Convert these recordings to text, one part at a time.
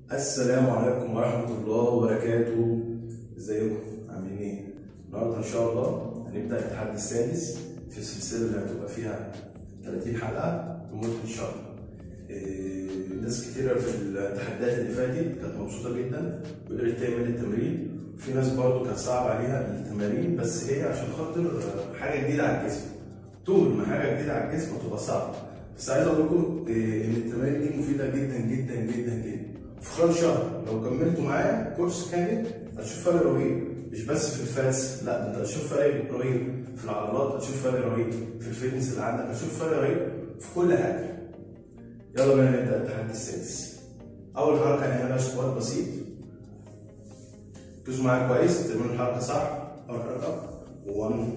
السلام عليكم ورحمة الله وبركاته ازيكم عاملين ايه؟ النهارده ان شاء الله هنبدأ التحدي السادس في السلسلة اللي هتبقى فيها 30 حلقة لمدة شهر إيه، ناس كتيرة في التحديات اللي فاتت كانت مبسوطة جدا وقدرت تعمل التمرين في ناس برضو كانت صعب عليها التمارين بس هي عشان خاطر آه، حاجة جديدة على الجسم طول ما حاجة جديدة على الجسم هتبقى صعبة بس عايز اقول لكم إيه، ان التمارين دي مفيدة جدا جدا جدا جدا في خلال شهر لو كملتوا معايا كورس كامل هتشوف فرق رهيب مش بس في الفاتس لا ده انت هتشوف فرق رهيب في العضلات هتشوف فرق رهيب في الفتنس اللي عندك هتشوف فرق رهيب في كل حاجه يلا بينا نبدا التحدي السادس اول حركه هنعملها سكوات بسيط ركزوا معايا كويس تعملوا الحركه صح اول حركه 1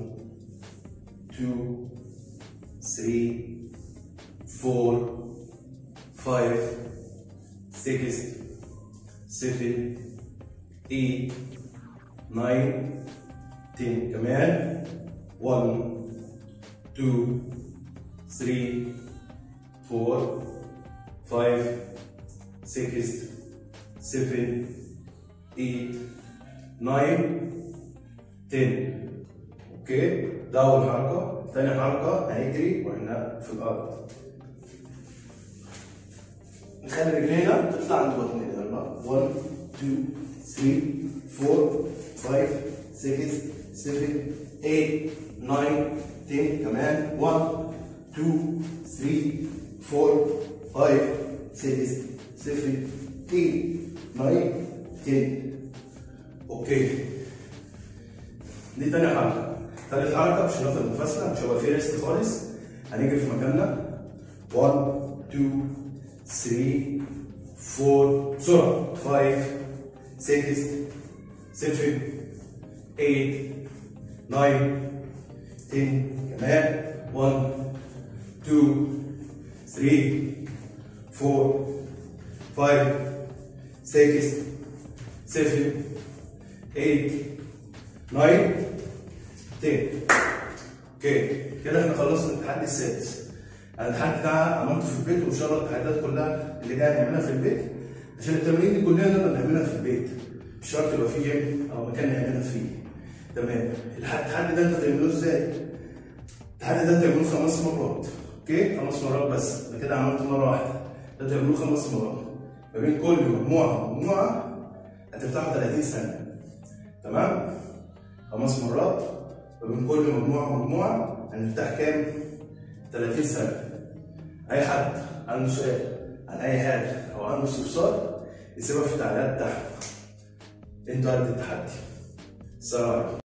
2 3 4 5 6 7 8 9 10 كمان 1 2 3 4 5 6 7 8 9 10 اوكي ده اول حركه تاني حركه هنجري واحنا في الارض نخلي رجلينا تطلع عند بطننا يلا 1 2 3 4 5 6 7 8 9 10 كمان 1 2 3 4 5 6 7 8 9 10 اوكي دي تاني حركة تالت حركة مش هناخد نفسنا مش هيبقى في ريست خالص هنجري في مكاننا 1 2 3 4 بسرعة 5 6 7 8 9 10 كمان 1 2 3 4 5 6 7 8 9 10 اوكي كده احنا خلصنا التحدي السادس التحدي ده عملته في البيت وان شاء الله التحديات كلها اللي جايه نعملها في البيت عشان التمارين دي كلنا نقدر نعملها في البيت مش شرط يبقى فيه جيم او مكان نعملها فيه تمام التحدي ده انت تعمله ازاي؟ التحدي ده تعمله خمس مرات اوكي خمس مرات بس ده كده عملته مره واحده ده تعمله خمس مرات ما بين كل مجموعه ومجموعه هتفتحوا 30 ثانيه تمام خمس مرات ما بين كل مجموعه ومجموعه هنفتح كام 30 ثانيه اي حد عنده سؤال عن اي حاجه او عنده استفسار يسيبها في التعليقات تحت انتوا قد التحدي السلام عليكم